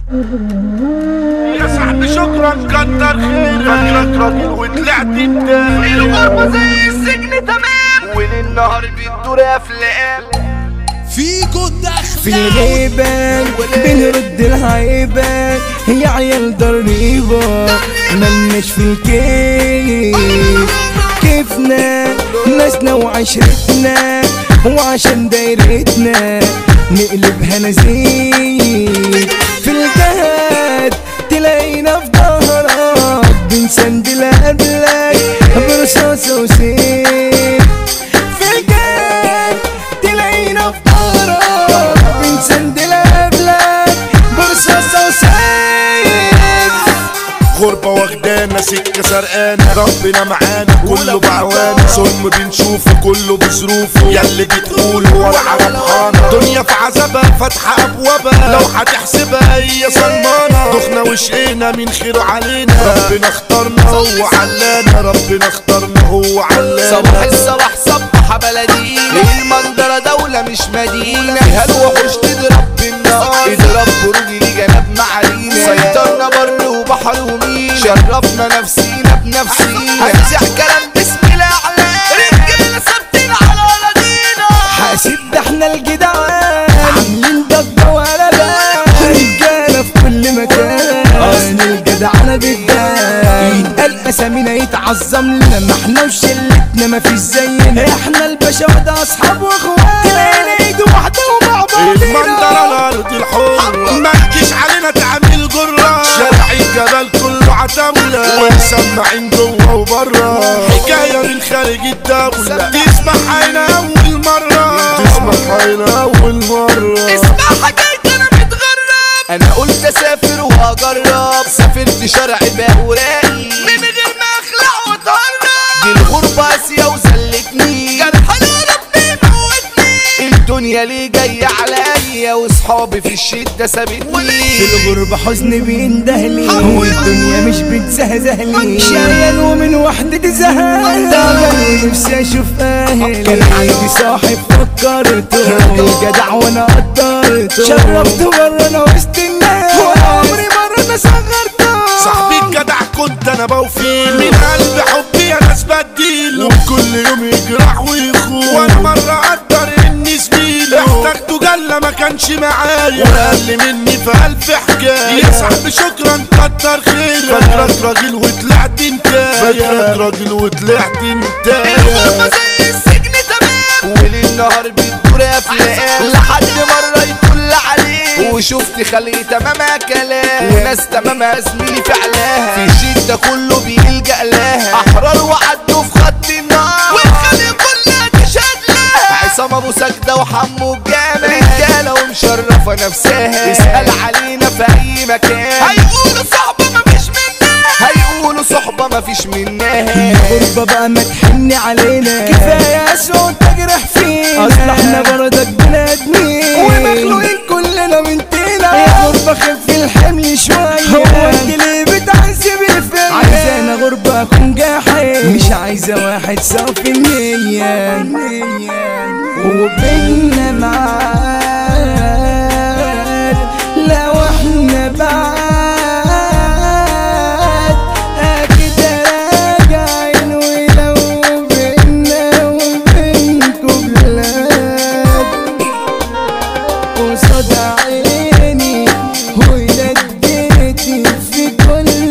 يا صاحبي شكرا كتر خيرك فاكرك راجل وطلعت التاني الغربة زي السجن تمام وللنهار بيدور افلام فيكو في الدخلة الغيبة بنرد الهيبة يا عيال ضريبة ملناش في الكيف كيفنا ناسنا وعشرتنا وعشان دايرتنا نقلبها نزيد في الجهاد تلاقينا في ظهرك بنسندل قبلك برصاصة وسيف في الجهاد تلاقينا في ظهرك بنسندل قبلك برصاصة وسيف غربة واخدانا سكة سرقانة ربنا معانا كله بعوانا صم بنشوفه كله بظروفه ياللي بتقوله ولا ربحانة دنيا في عذابها فاتحة أبوابها لو هتحسبها هي صلمانة دخنا وشقينا من خيره علينا ربنا اختارنا هو علانا ربنا اختارنا هو علانا صباح الصباح صبح بلدينا المنظرة دولة مش مدينة فيها الوحوش تضرب بالنار اضرب برجلي جناب معالينا سيطرنا بر وبحر ومين شرفنا نفسينا بنفسينا هنزع كلام باسم الاعلام رجالة ثابتين على اراضينا حاسب ده احنا الجدعان عاملين ضجة وقلبان رجالة في كل مكان اصل الجدعنة بالدان يتقال اسامينا يتعظم لنا ما احنا وشلتنا ما فيش زينا احنا الباشا وده اصحاب واخوات تلاقينا ايد واحدة ومع المنظر بعضينا الارض الحر ما تجيش علينا تعمل جرة شارع الجبل كله عتاولة ومسمعين جوه وبره حكاية من خارج الدولة تسمع هنا أول مرة تسمع هنا أول مرة اسمع حكايتي انا متغرب انا قلت اسافر واجرب سافرت شرع باوراقي من غير ما اخلع واتهرب دي الغربة قاسية وزلتني جرح ربي موتني الدنيا ليه جاية عليا وصحابي في الشدة سابتني في الغربة حزن بيندهلي والدنيا مش بتزهزهلي شايل ومن وحدة زهق تعبان ونفسي اشوف اهلي كان عندي صاحب فكرته الجدع وانا قدرته شرفته مرة انا وسط الناس وعمري مرة انا صغرته صاحبي الجدع كنت انا بوفيه من قلب حبي انا بديله وكل يوم يجرح ويخون وانا مرة قدر اني زميله احتاجته جلة ما كانش معايا وقال مني في الف حكاية يا صاحبي شكرا كتر خيرك فاكرك راجل وطلعت انت فاكرك راجل وطلعت انت الغربة زي السجن تمام وللنهار بتدور افلام لحد مرة يطل عليه وشفت خلق تمامها كلام وناس تمامها زميلي فعلاها في الشدة كله بيلجأ لها احرار وعدوا في خط النار والخلق كلها تشهد لها عصام ابو سجدة وحمو الجامع رجالة ومشرفة نفسها اسأل علينا في اي مكان هيقولوا صحبة مفيش منها هيقولوا صحبة مفيش منها الغربة بقى ما تحن علينا كفاية اسود تجرح فينا اصل احنا برضك بني ادمين ومخلوقين كلنا من طينة يا غربة خف الحمل شوية هو انت ليه بتعذب الفيا عايزانا غربة اكون جاحد مش عايزة واحد صافي النية وبيننا معاد لو احنا بعاد اكيد راجعين ولو بينا وبينكم بلاد قصاد عيني ولديتي في كل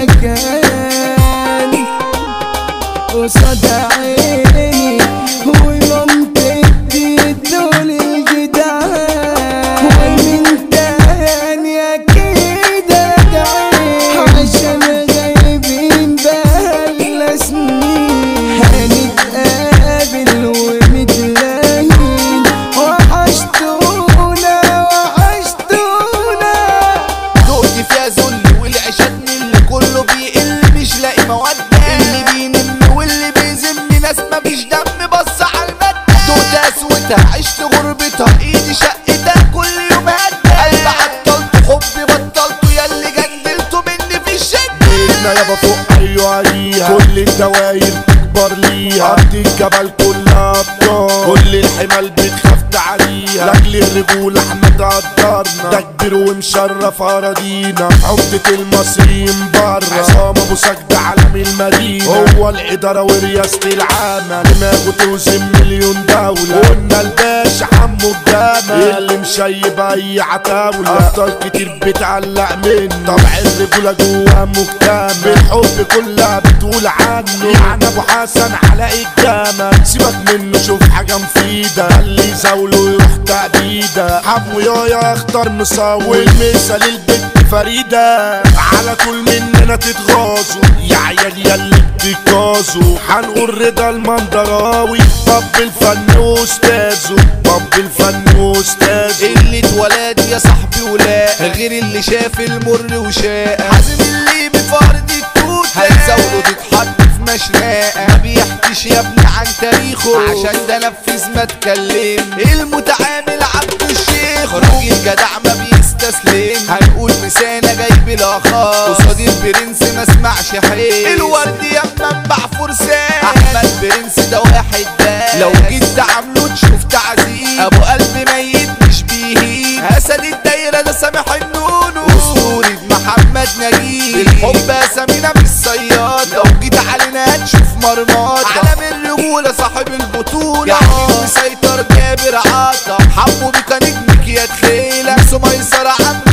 مكان قصاد عيني ومنطقتي دول الجدعان ومن تاني اكيد ادعي عشان غايبين بقالنا سنين هنتقابل ومتلاقيين وحشتونا وحشتونا دقت فيها ذل والعشاد من اللي كله بيقل مش لاقي مودة اللي بينم واللي بيذم ناس مفيش دم بص على المادة دقت قسوتها عشت غربتها ايدي شقتها كل يوم هدى قلب عطلت حبي بطلته ياللي جدلته مني في الشدة بيتنا يابا فوق ايوه عليها كل الدواير تكبر ليها ارض الجبل كلها ابطال كل الحمال بتخاف تعاليها فيها لاجل الرجولة احنا تقدرنا ده كبير ومشرف اراضينا عمدة المصريين بره عصام ابو سجد علم المدينة هو الادارة ورياسة العمل دماغه توزن مليون دولة قلنا الباشا حمو الجمل اللي مشيب اي عتاولة افضل كتير بتعلق منه طبع الرجولة جوا مكتمل بالحب كلها بتقول عنه يعني ابو حسن علاء الجمل سيبك منه شوف حاجة مفيدة اللي يزاوله يروح تأبيدة حمو يايا اختار مصور والمثل البنت فريدة على كل مننا تتغاظوا يا عيال ياللي بتكازوا هنقول رضا المندراوي باب الفن واستاذه باب الفن واستاذه اللي اتولد يا صاحبي ولا غير اللي شاف المر وشاء حازم اللي بفرد التوت هتزاوله تتحط في مشناقة ما بيحكيش يا ابني عن تاريخه عشان ده نفذ ما اتكلم المتعامل عبد الشيخ راجل جدع ما بيستسلم هنقول مسانة جايب الاخار قصاد البرنس ما اسمعش حيل الورد يا منبع فرسان احمد برنس ده واحد ده لو جيت تعامله تشوف تعذيب ابو قلب ميت مش بيهيب اسد الدايره ده سامح النونو اسطورة محمد نجيب الحب اسامينا مش صياد لو جيت علينا هتشوف مرمات علم الرجوله صاحب البطوله يعني مسيطر جابر عطا حبه بيكا نجمك يا تخيله نفسه ميسر عم